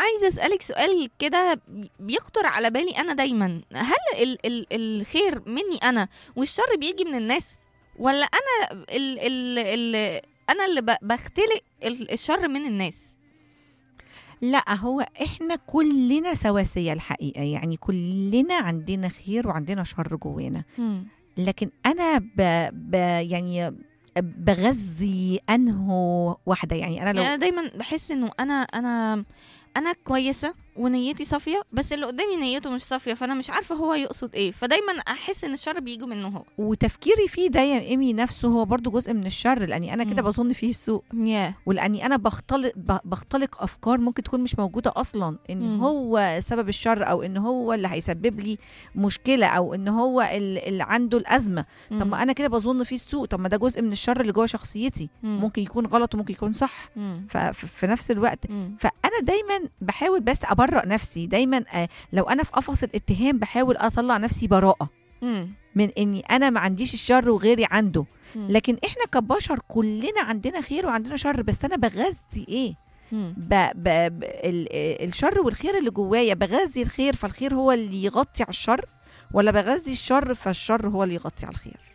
عايزه اسالك سؤال كده بيخطر على بالي انا دايما هل ال ال الخير مني انا والشر بيجي من الناس ولا انا ال ال ال انا اللي ب- بختلق ال- الشر من الناس لا هو احنا كلنا سواسية الحقيقة يعني كلنا عندنا خير وعندنا شر جوانا لكن انا ب... ب... يعني بغذي انه واحدة يعني انا لو يعني انا دايما بحس انه انا انا انا كويسه ونيتي صافيه بس اللي قدامي نيته مش صافيه فانا مش عارفه هو يقصد ايه فدايما احس ان الشر بيجي منه هو وتفكيري فيه ده يا ايمي نفسه هو برضو جزء من الشر لاني انا كده مم. بظن فيه السوء ياه ولاني انا بختلق ب- بختلق افكار ممكن تكون مش موجوده اصلا ان مم. هو سبب الشر او ان هو اللي هيسبب لي مشكله او ان هو ال- اللي عنده الازمه طب ما انا كده بظن فيه السوء طب ما ده جزء من الشر اللي جوه شخصيتي ممكن يكون غلط وممكن يكون صح ففي نفس الوقت فانا دايما بحاول بس ابرأ نفسي دايما آه، لو انا في قفص الاتهام بحاول اطلع نفسي براءه من اني انا ما عنديش الشر وغيري عنده لكن احنا كبشر كلنا عندنا خير وعندنا شر بس انا بغذي ايه ب... ب... ب... ال... الشر والخير اللي جوايا بغذي الخير فالخير هو اللي يغطي على الشر ولا بغذي الشر فالشر هو اللي يغطي على الخير